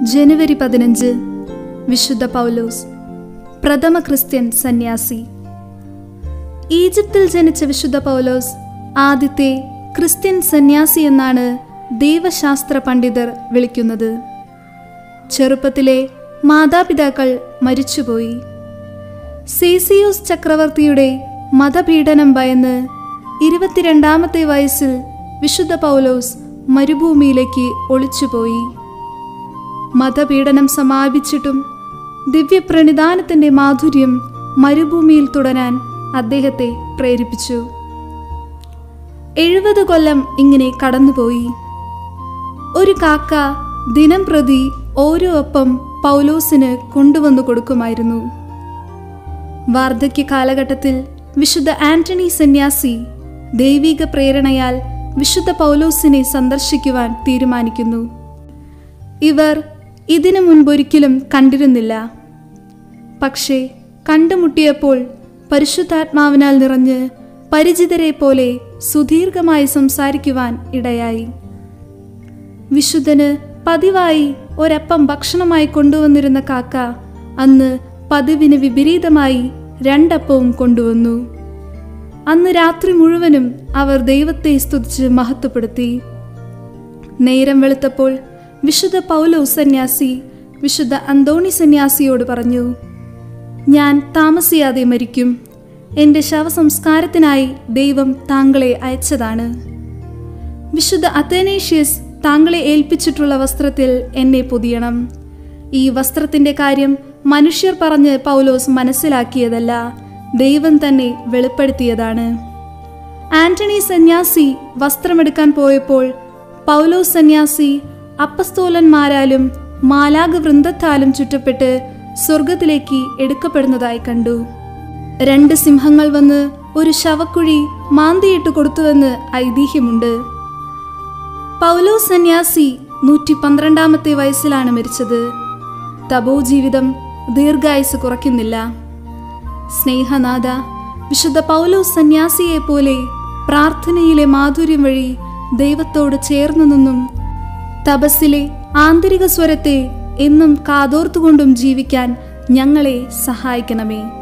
ജനുവരി പതിനഞ്ച് വിശുദ്ധ പൗലോസ് പ്രഥമ ക്രിസ്ത്യൻ സന്യാസി ഈജിപ്തിൽ ജനിച്ച വിശുദ്ധ പൗലോസ് ആദ്യത്തെ ക്രിസ്ത്യൻ സന്യാസി എന്നാണ് ദൈവശാസ്ത്ര പണ്ഡിതർ വിളിക്കുന്നത് ചെറുപ്പത്തിലെ മാതാപിതാക്കൾ മരിച്ചുപോയി സേസിയോസ് ചക്രവർത്തിയുടെ മതപീഡനം ഭയന്ന് ഇരുപത്തിരണ്ടാമത്തെ വയസ്സിൽ വിശുദ്ധ പൗലോസ് മരുഭൂമിയിലേക്ക് ഒളിച്ചുപോയി മതപീഡനം സമാപിച്ചിട്ടും ദിവ്യപ്രണിധാനത്തിന്റെ മാധുര്യം മരുഭൂമിയിൽ തുടരാൻ അദ്ദേഹത്തെ പ്രേരിപ്പിച്ചു എഴുപത് കൊല്ലം ഇങ്ങനെ കടന്നുപോയി ഒരു കാക്ക ദിനം പ്രതി ഓരോ അപ്പം പൗലോസിന് കൊണ്ടുവന്നു കൊടുക്കുമായിരുന്നു വാർദ്ധക്യ കാലഘട്ടത്തിൽ വിശുദ്ധ ആന്റണി സന്യാസി ദൈവിക പ്രേരണയാൽ വിശുദ്ധ പൗലോസിനെ സന്ദർശിക്കുവാൻ തീരുമാനിക്കുന്നു ഇവർ ഇതിനു മുൻപൊരിക്കലും കണ്ടിരുന്നില്ല പക്ഷേ കണ്ടുമുട്ടിയപ്പോൾ പരിശുദ്ധാത്മാവിനാൽ നിറഞ്ഞ് പരിചിതരെ പോലെ സുദീർഘമായി സംസാരിക്കുവാൻ ഇടയായി വിശുദ്ധന് പതിവായി ഒരപ്പം ഭക്ഷണമായി കൊണ്ടുവന്നിരുന്ന കാക്ക അന്ന് പതിവിന് വിപരീതമായി രണ്ടപ്പവും കൊണ്ടുവന്നു അന്ന് രാത്രി മുഴുവനും അവർ ദൈവത്തെ സ്തുതിച്ച് മഹത്വപ്പെടുത്തി നേരം വെളുത്തപ്പോൾ വിശുദ്ധ പൗലോ സന്യാസി വിശുദ്ധ അന്തോണി സന്യാസിയോട് പറഞ്ഞു ഞാൻ താമസിയാതെ മരിക്കും എൻ്റെ ശവസംസ്കാരത്തിനായി ദൈവം താങ്കളെ അയച്ചതാണ് വിശുദ്ധ അത്തനേഷ്യസ് താങ്കളെ ഏൽപ്പിച്ചിട്ടുള്ള വസ്ത്രത്തിൽ എന്നെ പൊതിയണം ഈ വസ്ത്രത്തിന്റെ കാര്യം മനുഷ്യർ പറഞ്ഞ് പൗലോസ് മനസ്സിലാക്കിയതല്ല ദൈവം തന്നെ വെളിപ്പെടുത്തിയതാണ് ആന്റണി സന്യാസി വസ്ത്രമെടുക്കാൻ പോയപ്പോൾ പൗലോസ് സന്യാസി അപ്പസ്തോലന്മാരാലും മാലാക വൃന്ദത്താലും ചുറ്റപ്പെട്ട് സ്വർഗത്തിലേക്ക് എടുക്കപ്പെടുന്നതായി കണ്ടു രണ്ട് സിംഹങ്ങൾ വന്ന് ഒരു ശവക്കുഴി മാന്തിയിട്ട് കൊടുത്തുവെന്ന് ഐതിഹ്യമുണ്ട് പൗലോ സന്യാസി നൂറ്റി പന്ത്രണ്ടാമത്തെ വയസ്സിലാണ് മരിച്ചത് തപോ ജീവിതം ദീർഘായുസ് കുറയ്ക്കുന്നില്ല സ്നേഹനാഥ വിശുദ്ധ പൗലോ സന്യാസിയെ പോലെ പ്രാർത്ഥനയിലെ മാധുര്യം വഴി ദൈവത്തോട് ചേർന്നു നിന്നും തപസ്സിലെ ആന്തരിക സ്വരത്തെ എന്നും കാതോർത്തുകൊണ്ടും ജീവിക്കാൻ ഞങ്ങളെ സഹായിക്കണമേ